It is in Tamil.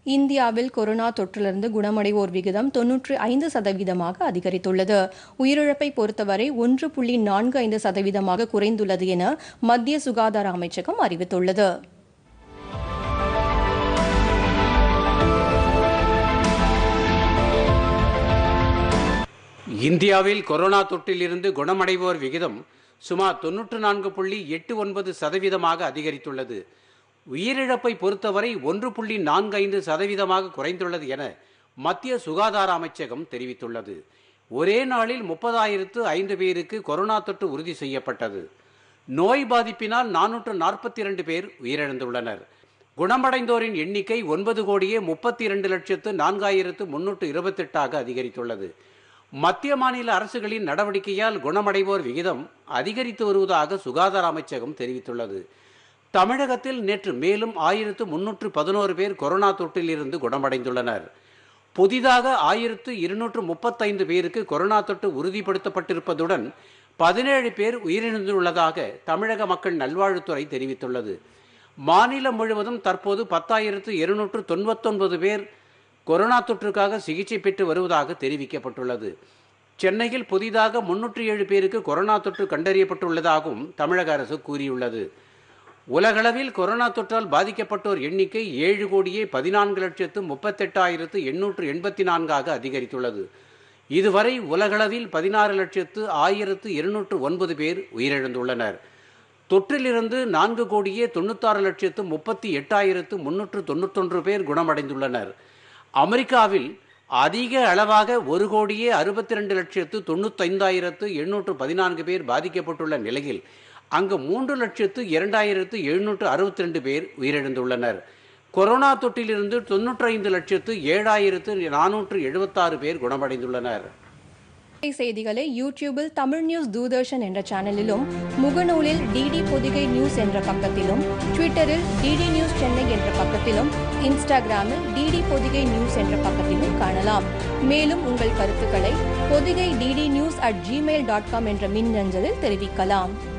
இந்தியாவில் கொரோனா தொற்றிலிருந்து குணமடைவோர் விகிதம் தொன்னூற்று ஐந்து சதவீதமாக அதிகரித்துள்ளது உயிரிழப்பை பொறுத்தவரை ஒன்று புள்ளி நான்கு ஐந்து சதவீதமாக குறைந்துள்ளது என மத்திய சுகாதார அமைச்சகம் அறிவித்துள்ளது இந்தியாவில் கொரோனா தொற்றிலிருந்து குணமடைவோர் விகிதம் சுமார் தொன்னூற்று நான்கு புள்ளி எட்டு ஒன்பது சதவீதமாக அதிகரித்துள்ளது உயிரிழப்பை பொறுத்தவரை ஒன்று புள்ளி நான்கு ஐந்து சதவீதமாக குறைந்துள்ளது என மத்திய சுகாதார அமைச்சகம் தெரிவித்துள்ளது ஒரே நாளில் முப்பதாயிரத்து ஐந்து பேருக்கு கொரோனா தொற்று உறுதி செய்யப்பட்டது நோய் பாதிப்பினால் நானூற்று நாற்பத்தி இரண்டு பேர் உயிரிழந்துள்ளனர் குணமடைந்தோரின் எண்ணிக்கை ஒன்பது கோடியே முப்பத்தி இரண்டு லட்சத்து நான்காயிரத்து முன்னூற்று இருபத்தெட்டாக அதிகரித்துள்ளது மத்திய மாநில அரசுகளின் நடவடிக்கையால் குணமடைவோர் விகிதம் அதிகரித்து வருவதாக சுகாதார அமைச்சகம் தெரிவித்துள்ளது தமிழகத்தில் நேற்று மேலும் ஆயிரத்து முன்னூற்று பதினோரு பேர் கொரோனா தொற்றிலிருந்து குணமடைந்துள்ளனர் புதிதாக ஆயிரத்து இருநூற்று முப்பத்தைந்து பேருக்கு கொரோனா தொற்று உறுதிப்படுத்தப்பட்டிருப்பதுடன் பதினேழு பேர் உயிரிழந்துள்ளதாக தமிழக மக்கள் நல்வாழ்வுத்துறை தெரிவித்துள்ளது மாநிலம் முழுவதும் தற்போது பத்தாயிரத்து இருநூற்று தொண்ணூத்தொன்பது பேர் கொரோனா தொற்றுக்காக சிகிச்சை பெற்று வருவதாக தெரிவிக்கப்பட்டுள்ளது சென்னையில் புதிதாக முன்னூற்றி ஏழு பேருக்கு கொரோனா தொற்று கண்டறியப்பட்டுள்ளதாகவும் தமிழக அரசு கூறியுள்ளது உலகளவில் கொரோனா தொற்றால் பாதிக்கப்பட்டோர் எண்ணிக்கை ஏழு கோடியே பதினான்கு லட்சத்து முப்பத்தெட்டாயிரத்து எண்ணூற்று எண்பத்தி நான்காக அதிகரித்துள்ளது இதுவரை உலகளவில் பதினாறு லட்சத்து ஆயிரத்து இருநூற்று ஒன்பது பேர் உயிரிழந்துள்ளனர் தொற்றிலிருந்து நான்கு கோடியே தொண்ணூத்தாறு லட்சத்து முப்பத்தி எட்டாயிரத்து முன்னூற்று தொண்ணூத்தொன்று பேர் குணமடைந்துள்ளனர் அமெரிக்காவில் அதிக அளவாக ஒரு கோடியே அறுபத்தி ரெண்டு லட்சத்து தொண்ணூத்தைந்தாயிரத்து எண்ணூற்று பதினான்கு பேர் பாதிக்கப்பட்டுள்ள நிலையில் அங்கு மூன்று லட்சத்து இரண்டாயிரத்து எழுநூற்று அறுபத்தி ரெண்டு பேர் உயிரிழந்துள்ளனர் கொரோனா தொற்றிலிருந்து தொன்னூற்றி ஐந்து லட்சத்து ஏழாயிரத்து நானூற்று எழுபத்தாறு பேர் குணமடைந்துள்ளனர் செய்திகளை யூடியூபில் தமிழ் நியூஸ் தூர்தர்ஷன் என்ற சேனலிலும் முகநூலில் டிடி பொதிகை நியூஸ் என்ற பக்கத்திலும் ட்விட்டரில் டிடி நியூஸ் சென்னை என்ற பக்கத்திலும் இன்ஸ்டாகிராமில் டிடி பொதிகை நியூஸ் என்ற பக்கத்திலும் காணலாம் மேலும் உங்கள் கருத்துக்களை Podhigai DD news at Gmail dot com என்ற மின்னஞ்சலில் தெரிவிக்கலாம்